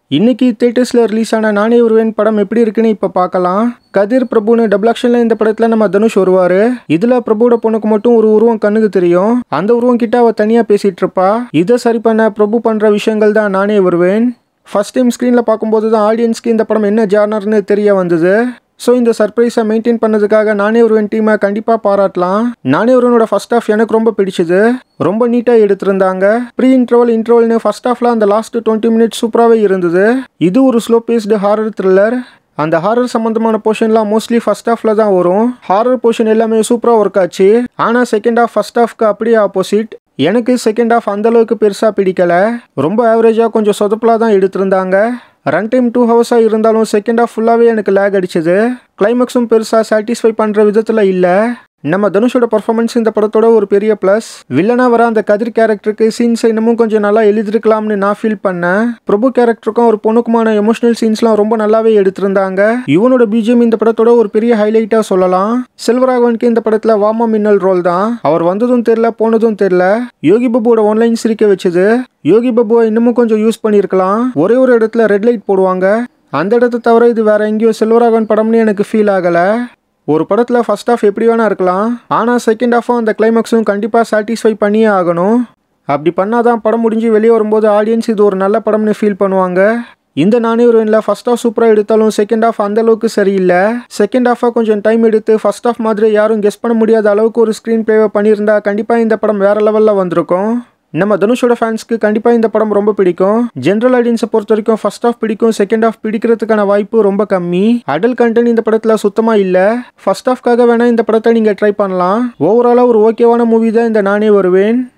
இன்னைக்கு தேட்டர்ஸில் ரிலீஸ் ஆன நானே வருவேன் படம் எப்படி இருக்குன்னு இப்போ பார்க்கலாம் கதிர் பிரபுன்னு டபுள் ஆக்ஷனில் இந்த படத்தில் நம்ம தனுஷ் வருவார் இதில் பிரபுவோட பொண்ணுக்கு மட்டும் ஒரு உருவம் கண்ணுக்கு தெரியும் அந்த உருவம் கிட்ட அவ தனியாக பேசிகிட்டு இருப்பா இதை சரி பண்ண பிரபு பண்ணுற விஷயங்கள் தான் நானே வருவேன் ஃபர்ஸ்ட் டைம் ஸ்க்ரீனில் பார்க்கும்போது தான் ஆடியன்ஸ்க்கு இந்த படம் என்ன ஜானர்னு தெரிய வந்தது ஸோ இந்த சர்ப்ரைஸை மெயின்டைன் பண்ணதுக்காக நானே ஒருவன் டீமை கண்டிப்பாக பாராட்டலாம் நானே ஒருவனோட ஃபர்ஸ்ட் ஆஃப் எனக்கு ரொம்ப பிடிச்சது ரொம்ப நீட்டாக எடுத்திருந்தாங்க ப்ரீ இன்ட்ரோவல் இன்ட்ரோவல்னு ஃபர்ஸ்ட் ஆஃப்ல அந்த லாஸ்ட் டுவெண்ட்டி மினிட்ஸ் சூப்பராகவே இருந்தது இது ஒரு ஸ்லோ பேஸ்டு ஹாரர் த்ரில்லர் அந்த ஹாரர் சம்மந்தமான போர்ஷன்லாம் மோஸ்ட்லி ஃபர்ஸ்ட் ஹாஃப்ல தான் வரும் ஹாரர் போர்ஷன் எல்லாமே சூப்பராக ஒர்க் ஆச்சு ஆனால் செகண்ட் ஹாஃப் ஃபர்ஸ்ட் ஹாஃப்க்கு அப்படியே ஆப்போசிட் எனக்கு செகண்ட் ஹாஃப் அந்த அளவுக்கு பெருசாக பிடிக்கல ரொம்ப ஆவரேஜாக கொஞ்சம் சொதப்பலாக தான் எடுத்திருந்தாங்க ரன் டைம் டூ ஹவர்ஸாக இருந்தாலும் செகண்ட் ஹாஃப் ஃபுல்லாகவே எனக்கு லேக் அடிச்சது கிளைமேக்ஸும் பெருசாக சாட்டிஸ்ஃபை பண்ணுற விதத்தில் இல்லை நம்ம தனுஷோட பர்ஃபார்மன்ஸ் இந்த படத்தோட ஒரு பெரிய ப்ளஸ் வில்லனா வர அந்த கதிர் கேரக்டருக்கு சீன்ஸ் இன்னமும் கொஞ்சம் நல்லா எழுதிருக்கலாம்னு நான் ஃபீல் பண்ணேன் பிரபு கேரக்டருக்கும் ஒரு பொண்ணுக்குமான எமோஷனல் சீன்ஸ்லாம் ரொம்ப நல்லாவே எடுத்திருந்தாங்க இவனோட பிஜிஎம் இந்த படத்தோட ஒரு பெரிய ஹைலைட்டா சொல்லலாம் செல்வராகவனுக்கு இந்த படத்துல வாமா மின்னல் ரோல் தான் அவர் வந்ததும் தெரியல போனதும் தெரியல யோகி பாபுவோட ஒன்லைன் சிரிக்க வச்சது யோகி பாபுவை இன்னமும் கொஞ்சம் யூஸ் பண்ணியிருக்கலாம் ஒரே ஒரு இடத்துல ரெட் லைட் போடுவாங்க அந்த இடத்த தவிர இது வேற எங்கேயோ செல்வராகவன் படம்னு எனக்கு ஃபீல் ஆகலை ஒரு படத்தில் ஃபர்ஸ்ட் ஹாஃப் எப்படி வேணா இருக்கலாம் ஆனால் செகண்ட் ஹாஃபும் அந்த கிளைமேக்ஸும் கண்டிப்பாக சாட்டிஸ்ஃபை பண்ணியே ஆகணும் அப்படி பண்ணால் தான் படம் முடிஞ்சு வெளியே வரும்போது ஆடியன்ஸ் இது ஒரு நல்ல படம்னு ஃபீல் பண்ணுவாங்க இந்த நானே ஒரு இல்லை ஃபர்ஸ்ட் ஹாஃப் சூப்பராக எடுத்தாலும் செகண்ட் ஹாஃப் அந்த அளவுக்கு சரியில்லை செகண்ட் ஹாஃபாக கொஞ்சம் டைம் எடுத்து ஃபர்ஸ்ட் ஹாஃப் மாதிரி யாரும் கெஸ் பண்ண முடியாத அளவுக்கு ஒரு ஸ்க்ரீன் ப்ளேவை பண்ணியிருந்தா கண்டிப்பாக இந்த படம் வேற லெவலில் வந்திருக்கும் நம்ம தனுஷோட ஃபேன்ஸ்க்கு கண்டிப்பாக இந்த படம் ரொம்ப பிடிக்கும் ஜென்ரல் ஆடியன்ஸை பொறுத்த வரைக்கும் ஃபர்ஸ்ட் ஹாஃப் பிடிக்கும் செகண்ட் ஹாஃப் பிடிக்கிறதுக்கான வாய்ப்பு ரொம்ப கம்மி அடல் கண்டென்ட் இந்த படத்தில் சுத்தமாக இல்லை ஃபர்ஸ்ட் ஹாஃப்காக வேணால் இந்த படத்தை நீங்கள் ட்ரை பண்ணலாம் ஓவராலாக ஒரு ஓகேவான மூவி தான் இந்த நானே வருவேன்